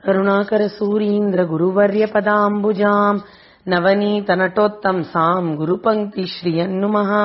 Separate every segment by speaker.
Speaker 1: करुणाकरसूरीन्द्रगुरुवर्यपदाम्बुजाम् நவநீதநட்டோத்தம்சாம் குருபங்கி ஸ்ரீயன்னுமஹா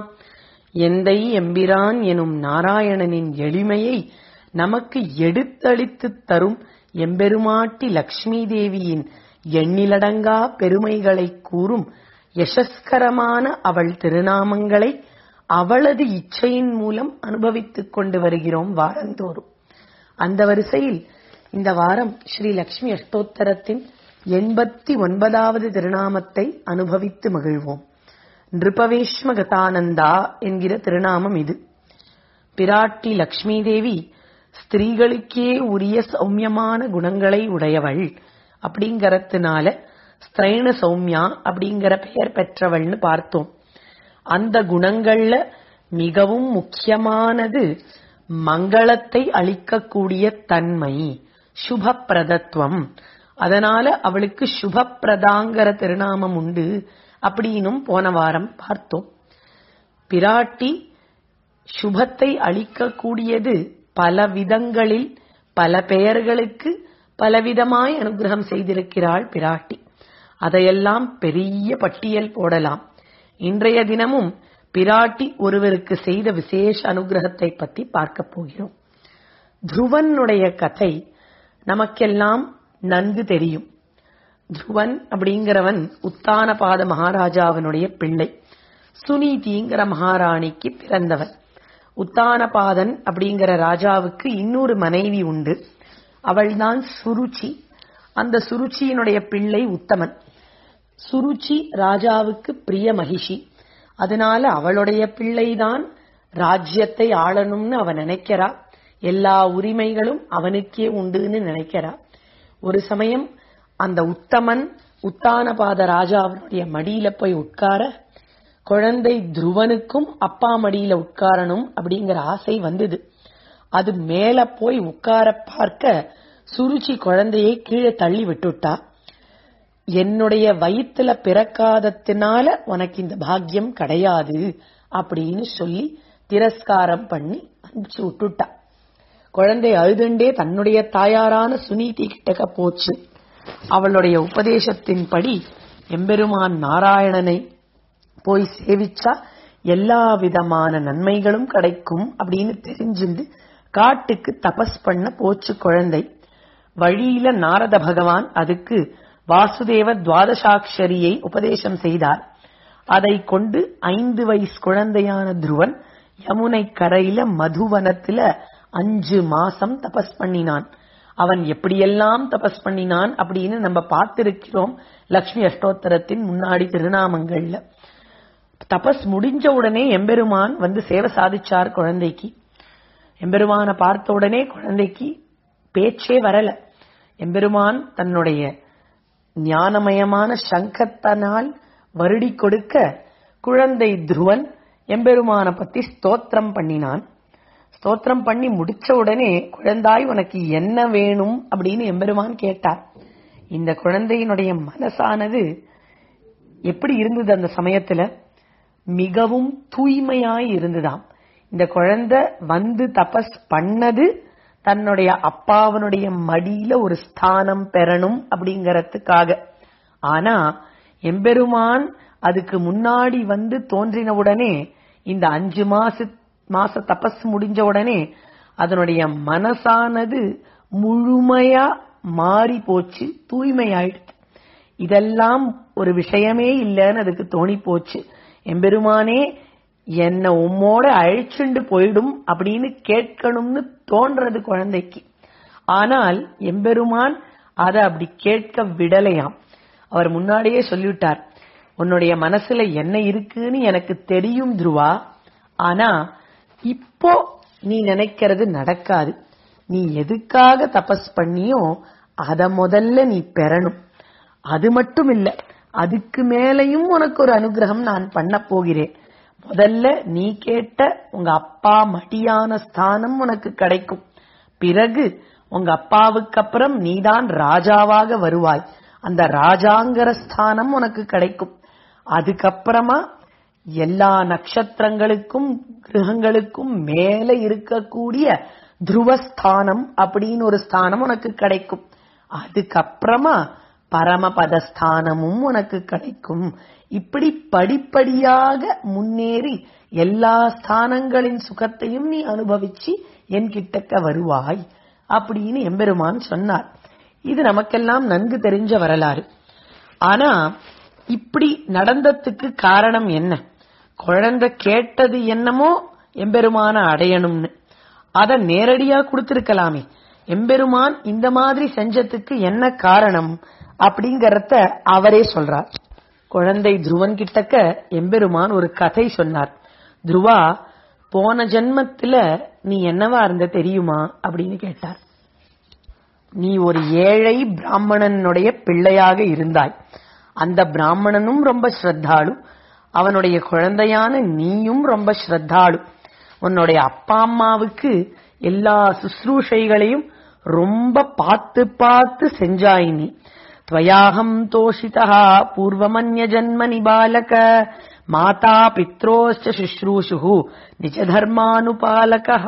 Speaker 1: எந்தை எம்பிரான் எனும் நாராயணனின் எளிமையை நமக்கு எடுத்தளித்துத் தரும் எம்பெருமாட்டி லக்ஷ்மி தேவியின் எண்ணிலடங்கா பெருமைகளைக் கூறும் யசஸ்கரமான அவள் திருநாமங்களை அவளது இச்சையின் மூலம் அனுபவித்துக் கொண்டு வருகிறோம் வாரந்தோறும் அந்த வரிசையில் இந்த வாரம் ஸ்ரீ லக்ஷ்மி அஷ்டோத்தரத்தின் எண்பத்தி ஒன்பதாவது திருநாமத்தை அனுபவித்து மகிழ்வோம் நிருபவேஷ்ம கதானந்தா என்கிற திருநாமம் இது பிராட்டி லக்ஷ்மி தேவி ஸ்திரீகளுக்கே உரிய சௌமியமான குணங்களை உடையவள் அப்படிங்கறதுனால ஸ்திரைண சௌமியா அப்படிங்கிற பெயர் பெற்றவள்னு பார்த்தோம் அந்த குணங்கள்ல மிகவும் முக்கியமானது மங்களத்தை அளிக்கக்கூடிய தன்மை சுபப்பிரதத்துவம் அதனால அவளுக்கு சுபப்பிரதாங்கிற திருநாமம் உண்டு அப்படின்னும் போன வாரம் பார்த்தோம் பிராட்டி சுபத்தை அளிக்கக்கூடியது பல விதங்களில் பல பெயர்களுக்கு பலவிதமாய் அனுகிரகம் செய்திருக்கிறாள் பிராட்டி அதையெல்லாம் பெரிய பட்டியல் போடலாம் இன்றைய தினமும் பிராட்டி ஒருவருக்கு செய்த விசேஷ அனுகிரகத்தை பத்தி பார்க்க போகிறோம் துருவனுடைய கதை நமக்கெல்லாம் நன்கு தெரியும் துருவன் அப்படிங்கிறவன் உத்தானபாத மகாராஜாவினுடைய பிள்ளை சுனீதிங்கிற மகாராணிக்கு பிறந்தவன் உத்தானபாதன் அப்படிங்கிற ராஜாவுக்கு இன்னொரு மனைவி உண்டு அவள்தான் சுருச்சி அந்த சுருச்சியினுடைய பிள்ளை உத்தமன் சுருச்சி ராஜாவுக்கு பிரிய மகிஷி அதனால அவளுடைய பிள்ளைதான் ராஜ்யத்தை ஆளணும்னு அவன் நினைக்கிறா எல்லா உரிமைகளும் அவனுக்கே உண்டுன்னு நினைக்கிறா ஒரு சமயம் அந்த உத்தமன் உத்தானபாத ராஜாவினுடைய மடியில போய் உட்கார குழந்தை துருவனுக்கும் அப்பா மடியில உட்காரணும் அப்படிங்கிற ஆசை வந்தது அது மேல போய் உட்கார பார்க்க சுருச்சி குழந்தையை கீழே தள்ளி விட்டுட்டா என்னுடைய வயிற்றுல பிறக்காதத்தினால உனக்கு இந்த பாக்கியம் கிடையாது அப்படின்னு சொல்லி திரஸ்காரம் பண்ணி அனுப்பிச்சு விட்டுட்டா குழந்தை அழுதுண்டே தன்னுடைய தாயாரான சுனீதி கிட்டக்க போச்சு அவளுடைய உபதேசத்தின்படி எம்பெருமான் நாராயணனை போய் சேவிச்சா எல்லா விதமான நன்மைகளும் கிடைக்கும் அப்படின்னு தெரிஞ்சுண்டு காட்டுக்கு தபஸ் பண்ண போச்சு குழந்தை வழியில நாரத பகவான் அதுக்கு வாசுதேவ துவாதசாட்சரியை உபதேசம் செய்தார் அதை கொண்டு ஐந்து வயசு குழந்தையான துருவன் யமுனை கரையில மதுவனத்துல அஞ்சு மாசம் தபஸ் பண்ணினான் அவன் எப்படியெல்லாம் தபஸ் பண்ணினான் அப்படின்னு நம்ம பார்த்திருக்கிறோம் லக்ஷ்மி அஷ்டோத்தரத்தின் முன்னாடி திருநாமங்கள்ல தபஸ் முடிஞ்ச உடனே எம்பெருமான் வந்து சேவை சாதிச்சார் குழந்தைக்கு எம்பெருமான பார்த்த உடனே குழந்தைக்கு பேச்சே வரல எம்பெருமான் தன்னுடைய ஞானமயமான சங்கத்தனால் வருடி கொடுக்க குழந்தை துருவன் எம்பெருமான பத்தி ஸ்தோத்திரம் பண்ணினான் ஸ்தோத்திரம் பண்ணி முடிச்ச உடனே குழந்தாய் உனக்கு என்ன வேணும் அப்படின்னு எம்பெருமான் கேட்டார் இந்த குழந்தையினுடைய மனசானது எப்படி இருந்தது அந்த சமயத்துல மிகவும் தூய்மையாய் இருந்துதாம் இந்த குழந்தை வந்து தபஸ் பண்ணது தன்னுடைய அப்பாவனுடைய மடியில ஒரு ஸ்தானம் பெறணும் அப்படிங்கறதுக்காக ஆனா எம்பெருமான் அதுக்கு முன்னாடி வந்து தோன்றின உடனே இந்த அஞ்சு மாச மாச தபஸ் முடிஞ்ச உடனே அதனுடைய மனசானது முழுமையா மாறி போச்சு தூய்மையாயிடுச்சு இதெல்லாம் ஒரு விஷயமே இல்லைன்னு அதுக்கு தோணி போச்சு எம்பெருமானே என்ன உம்மோட அழிச்சுண்டு போயிடும் அப்படின்னு கேட்கணும்னு தோன்றது குழந்தைக்கு ஆனால் எம்பெருமான் அதை அப்படி கேட்க விடலையாம் அவர் முன்னாடியே சொல்லிவிட்டார் உன்னுடைய மனசுல என்ன இருக்குன்னு எனக்கு தெரியும் துருவா ஆனா இப்போ நீ நினைக்கிறது நடக்காது நீ எதுக்காக தபஸ் பண்ணியோ அத முதல்ல நீ பெறணும் அது மட்டும் இல்ல அதுக்கு மேலையும் உனக்கு ஒரு அனுகிரகம் நான் பண்ண போகிறேன் முதல்ல நீ கேட்ட உங்க அப்பா மடியான ஸ்தானம் உனக்கு கிடைக்கும் பிறகு உங்க அப்பாவுக்கு அப்புறம் நீதான் ராஜாவாக வருவாய் அந்த ராஜாங்கிற ஸ்தானம் உனக்கு கிடைக்கும் அதுக்கப்புறமா எல்லா நட்சத்திரங்களுக்கும் கிரகங்களுக்கும் மேல இருக்கக்கூடிய துருவஸ்தானம் அப்படின்னு ஒரு ஸ்தானம் உனக்கு கிடைக்கும் அதுக்கப்புறமா பரமபதஸ்தானமும் உனக்கு கிடைக்கும் இப்படி படிப்படியாக முன்னேறி எல்லா ஸ்தானங்களின் சுகத்தையும் நீ அனுபவிச்சு என் கிட்டக்க வருவாய் அப்படின்னு எம்பெருமான் சொன்னார் இது நமக்கெல்லாம் நன்கு தெரிஞ்ச வரலாறு ஆனா இப்படி நடந்ததுக்கு காரணம் என்ன குழந்தை கேட்டது என்னமோ எம்பெருமான அடையணும்னு அத நேரடியா கொடுத்திருக்கலாமே எம்பெருமான் இந்த மாதிரி செஞ்சதுக்கு என்ன காரணம் அப்படிங்கறத அவரே சொல்றார் குழந்தை துருவன் கிட்டக்க எம்பெருமான் ஒரு கதை சொன்னார் துருவா போன ஜென்மத்துல நீ என்னவா இருந்த தெரியுமா அப்படின்னு கேட்டார் நீ ஒரு ஏழை பிராமணனுடைய பிள்ளையாக இருந்தாய் அந்த பிராமணனும் ரொம்ப ஸ்ரத்தாளு அவனுடைய குழந்தையான நீயும் ரொம்ப ஸ்ரத்தாளு உன்னுடைய அப்பா அம்மாவுக்கு எல்லா சுশ্ரூஷைகளையும் ரொம்ப பார்த்து பார்த்து செஞ்சாய் நீ त्वयाहम् तोषितः पूर्वमन्यजन्मनि बालक माता पित्रोश्च शुश्रूषुः நிஜதர்மானுபாலகா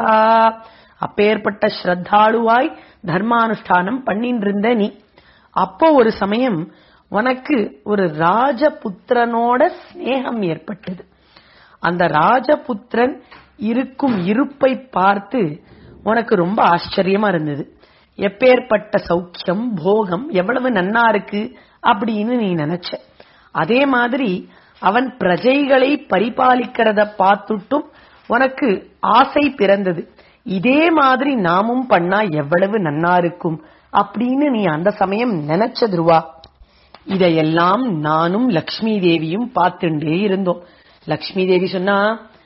Speaker 1: அப்பேற்பட்ட ஸ்ரத்தாளுவாய் தர்மானுஷ்டானம் பண்ணிட்டு இருந்த நீ அப்போ ஒரு சமயம் உனக்கு ஒரு ராஜபுத்திரனோட ஸ்நேகம் ஏற்பட்டது அந்த ராஜபுத்திரன் இருக்கும் இருப்பை பார்த்து உனக்கு ரொம்ப ஆச்சரியமா இருந்தது எப்பேற்பட்ட சௌக்கியம் போகம் எவ்வளவு நன்னா இருக்கு அப்படின்னு நீ நினைச்ச அதே மாதிரி அவன் பிரஜைகளை பரிபாலிக்கிறத பார்த்துட்டும் உனக்கு ஆசை பிறந்தது இதே மாதிரி நாமும் பண்ணா எவ்வளவு நன்னா இருக்கும் அப்படின்னு நீ அந்த சமயம் நினைச்ச துருவா இதையெல்லாம் நானும் லக்ஷ்மி தேவியும் பார்த்துட்டே இருந்தோம் லக்ஷ்மி தேவி சொன்னா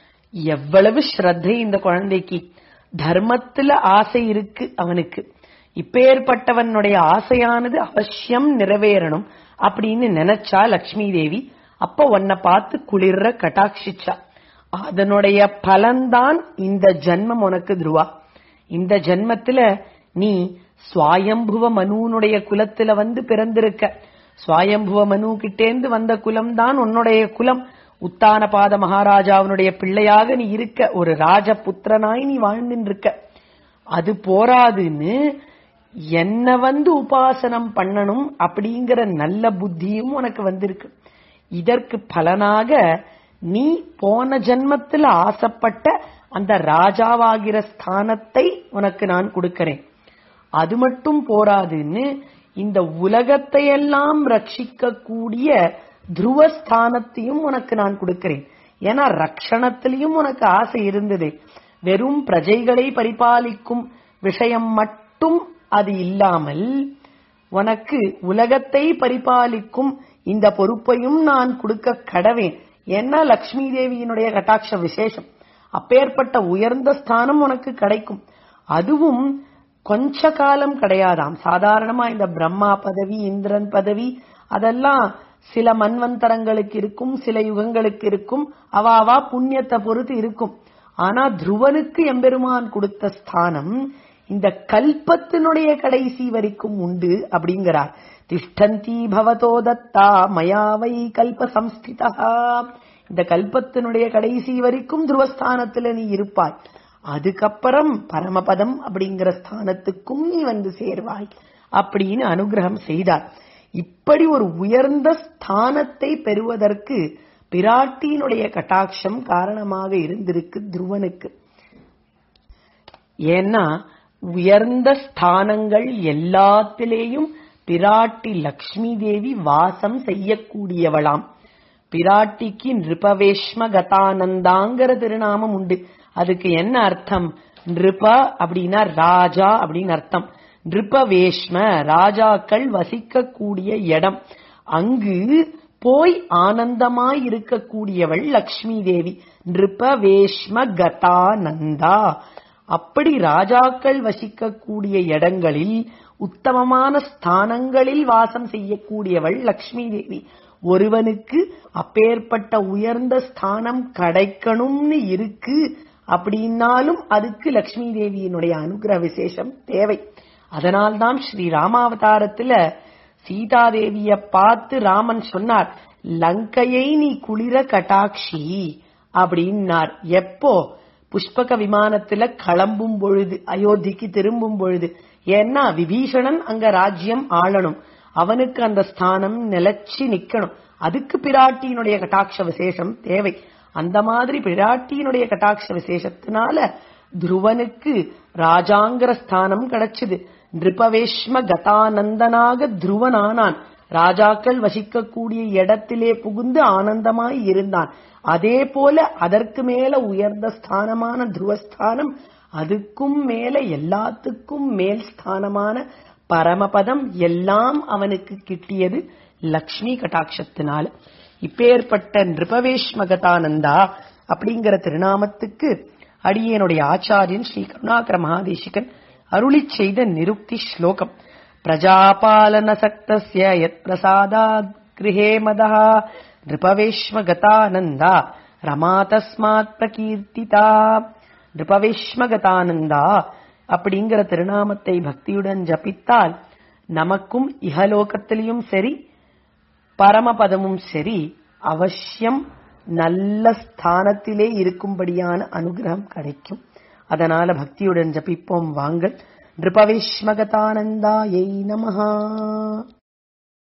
Speaker 1: எவ்வளவு ஸ்ரத்தை இந்த குழந்தைக்கு தர்மத்துல ஆசை இருக்கு அவனுக்கு இப்பேற்பட்டவனுடைய ஆசையானது அவசியம் நிறைவேறணும் அப்படின்னு நினைச்சா லக்ஷ்மி தேவி அப்ப உன்னை பார்த்து குளிர்ற கட்டாட்சிச்சா அதனுடைய பலன்தான் இந்த ஜென்மம் உனக்கு துருவா இந்த ஜென்மத்துல நீ சுவாயம்புவ மனுனுடைய குலத்துல வந்து பிறந்திருக்க சுவாயம்புவ மனு கிட்டேந்து வந்த குலம் தான் உன்னுடைய குலம் உத்தானபாத மகாராஜாவினுடைய பிள்ளையாக நீ இருக்க ஒரு ராஜபுத்திரனாய் நீ வாழ்ந்துட்டு இருக்க அது போராதுன்னு என்ன வந்து உபாசனம் பண்ணணும் அப்படிங்கிற நல்ல புத்தியும் உனக்கு வந்திருக்கு இதற்கு பலனாக நீ போன ஜென்மத்தில் ஆசைப்பட்ட அந்த ராஜாவாகிற ஸ்தானத்தை உனக்கு நான் கொடுக்கிறேன் அது மட்டும் போராதுன்னு இந்த உலகத்தையெல்லாம் ரட்சிக்க கூடிய துருவஸ்தானத்தையும் உனக்கு நான் கொடுக்கிறேன் ஏன்னா ரக்ஷணத்திலையும் உனக்கு ஆசை இருந்தது வெறும் பிரஜைகளை பரிபாலிக்கும் விஷயம் மட்டும் அது இல்லாமல் உனக்கு உலகத்தை பரிபாலிக்கும் இந்த பொறுப்பையும் நான் கொடுக்க கடவேன் ஏன்னா லக்ஷ்மி தேவியினுடைய கட்டாட்ச விசேஷம் அப்பேற்பட்ட உயர்ந்த ஸ்தானம் உனக்கு கிடைக்கும் அதுவும் கொஞ்ச காலம் கிடையாதாம் சாதாரணமா இந்த பிரம்மா பதவி இந்திரன் பதவி அதெல்லாம் சில மன்வந்தரங்களுக்கு இருக்கும் சில யுகங்களுக்கு இருக்கும் அவாவா புண்ணியத்தை பொறுத்து இருக்கும் ஆனா துருவனுக்கு எம்பெருமான் கொடுத்த ஸ்தானம் இந்த கல்பத்தினுடைய கடைசி வரைக்கும் உண்டு அப்படிங்கிறார் திஷ்டந்தி பவதோ தத்தா மயாவை கல்ப சம்ஸ்திதா இந்த கல்பத்தினுடைய கடைசி வரைக்கும் துருவஸ்தானத்துல நீ இருப்பாய் அதுக்கப்புறம் பரமபதம் அப்படிங்கிற ஸ்தானத்துக்கும் நீ வந்து சேர்வாய் அப்படின்னு அனுகிரகம் செய்தார் இப்படி ஒரு உயர்ந்த ஸ்தானத்தை பெறுவதற்கு பிராட்டியினுடைய கட்டாட்சம் காரணமாக இருந்திருக்கு துருவனுக்கு ஏன்னா உயர்ந்த ஸ்தானங்கள் எல்லாத்திலேயும் பிராட்டி லக்ஷ்மி தேவி வாசம் செய்யக்கூடியவளாம் பிராட்டிக்கு நிருபவேஷ்ம கதானந்தாங்கிற திருநாமம் உண்டு அதுக்கு என்ன அர்த்தம் நிருப அப்படின்னா ராஜா அப்படின்னு அர்த்தம் நிருபவேஷ்ம ராஜாக்கள் வசிக்கக்கூடிய இடம் அங்கு போய் ஆனந்தமாய் இருக்கக்கூடியவள் லக்ஷ்மி தேவி நிருபவேஷ்ம கதானந்தா அப்படி ராஜாக்கள் வசிக்கக்கூடிய இடங்களில் உத்தமமான ஸ்தானங்களில் வாசம் செய்யக்கூடியவள் லக்ஷ்மி தேவி ஒருவனுக்கு அப்பேற்பட்ட உயர்ந்த ஸ்தானம் கிடைக்கணும்னு இருக்கு அப்படின்னாலும் அதுக்கு லக்ஷ்மி தேவியினுடைய அனுகிரக விசேஷம் தேவை அதனால்தான் ஸ்ரீ ராமாவதாரத்துல சீதாதேவிய பார்த்து ராமன் சொன்னார் லங்கையை நீ குளிர கட்டாட்சி அப்படின்னார் எப்போ புஷ்பக விமானத்துல கிளம்பும் பொழுது அயோத்திக்கு திரும்பும் பொழுது ஏன்னா விபீஷணன் அங்க ராஜ்யம் ஆளணும் அவனுக்கு அந்த ஸ்தானம் நிலைச்சு நிக்கணும் அதுக்கு பிராட்டியினுடைய கட்டாட்ச விசேஷம் தேவை அந்த மாதிரி பிராட்டியினுடைய கட்டாட்ச விசேஷத்தினால துருவனுக்கு ராஜாங்கிற ஸ்தானம் கிடைச்சது நிருபவேஷ்ம கதானந்தனாக துருவனானான் ராஜாக்கள் வசிக்கக்கூடிய இடத்திலே புகுந்து ஆனந்தமாய் இருந்தான் அதே போல அதற்கு மேல உயர்ந்த ஸ்தானமான துருவஸ்தானம் அதுக்கும் மேல எல்லாத்துக்கும் மேல் ஸ்தானமான பரமபதம் எல்லாம் அவனுக்கு கிட்டியது லக்ஷ்மி கட்டாட்சத்தினால இப்பேற்பட்ட நிருபவேஷ்மகதானந்தா அப்படிங்கிற திருநாமத்துக்கு அடியனுடைய ஆச்சாரியன் ஸ்ரீ கருணாகர மகாதேசிகன் அருளி செய்த நிருக்தி ஸ்லோகம் பிரஜாபாலன சக்தஸ்ய யத் பிரசாதாத் கிருஹே மதா நிருபவேஷ்மகதானந்தா ரமா தஸ்மாத் பிரகீர்த்திதா நிருபவேஷ்மகதானந்தா அப்படிங்கிற திருநாமத்தை பக்தியுடன் ஜபித்தால் நமக்கும் இகலோகத்திலையும் சரி பரமபதமும் சரி அவசியம் நல்ல ஸ்தானத்திலே இருக்கும்படியான அனுகிரகம் கிடைக்கும் அதனால பக்தியுடன் ஜபிப்போம் வாங்கள் நிருபவேஷ்மகதானந்தாயை நமஹா